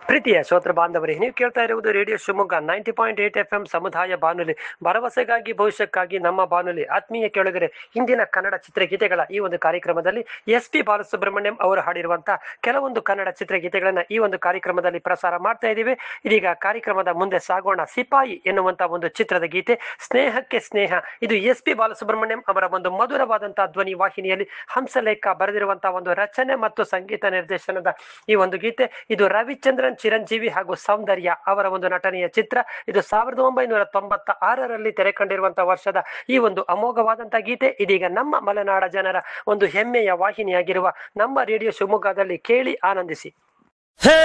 ಪ್ರೀತಿಯ ಶ್ರೋತೃ ಬಾಂಧವರೇ ನೀವು ಕೇಳ್ತಾ ಇರುವುದು radio Shivamogga ninety point eight F M ಸಮುದಾಯ ಬಾನುಲಿ ಭರವಸೆಗಾಗಿ ಭವಿಷ್ಯಕ್ಕಾಗಿ ನಮ್ಮ ಬಾನುಲಿ ಆತ್ಮೀಯ ಕೆಳಗರೆ ಇಂದಿನ ಕನ್ನಡ ಚಿತ್ರಗೀತೆಗಳ ಈ ಒಂದು ಕಾರ್ಯಕ್ರಮದಲ್ಲಿ ಎಸ್ ಪಿ ಬಾಲಸುಬ್ರಹ್ಮಣ್ಯಂ ಅವರು ಹಾಡಿರುವಂತಹ ಕೆಲವೊಂದು ಕನ್ನಡ ಚಿತ್ರಗೀತೆಗಳನ್ನ ಈ ಒಂದು ಕಾರ್ಯಕ್ರಮದಲ್ಲಿ ಪ್ರಸಾರ ಮಾಡ್ತಾ ಇದ್ದೀವಿ ಇದೀಗ ಕಾರ್ಯಕ್ರಮದ ಮುಂದೆ ಸಾಗೋಣ ಸಿಪಾಯಿ ಎನ್ನುವಂತ ಒಂದು ಚಿತ್ರದ ಗೀತೆ ಸ್ನೇಹಕ್ಕೆ ಸ್ನೇಹ ಇದು ಎಸ್ ಪಿ ಬಾಲಸುಬ್ರಹ್ಮಣ್ಯಂ ಅವರ ಒಂದು ಮಧುರವಾದಂತಹ ಧ್ವನಿ ವಾಹಿನಿಯಲ್ಲಿ ಹಂಸಲೇಖ ಬರೆದಿರುವಂತಹ ಒಂದು ರಚನೆ ಮತ್ತು ಸಂಗೀತ ನಿರ್ದೇಶನದ ಈ ಒಂದು ಗೀತೆ ಇದು ರವಿಚಂದ್ರನ್ ಚಿರಂಜೀವಿ ಹಾಗೂ ಸೌಂದರ್ಯ ಅವರ ಒಂದು ನಟನೆಯ ಚಿತ್ರ ಇದು ಸಾವಿರದ ಒಂಬೈನೂರ ತೊಂಬತ್ತ ಆರರಲ್ಲಿ ತೆರೆ ಕಂಡಿರುವಂತಹ ವರ್ಷದ ಈ ಒಂದು ಅಮೋಘವಾದಂತಹ ಗೀತೆ ಇದೀಗ ನಮ್ಮ ಮಲೆನಾಡ ಜನರ ಒಂದು ಹೆಮ್ಮೆಯ ವಾಹಿನಿಯಾಗಿರುವ ನಮ್ಮ ರೇಡಿಯೋ ಶಿವಮೊಗ್ಗದಲ್ಲಿ ಕೇಳಿ ಆನಂದಿಸಿ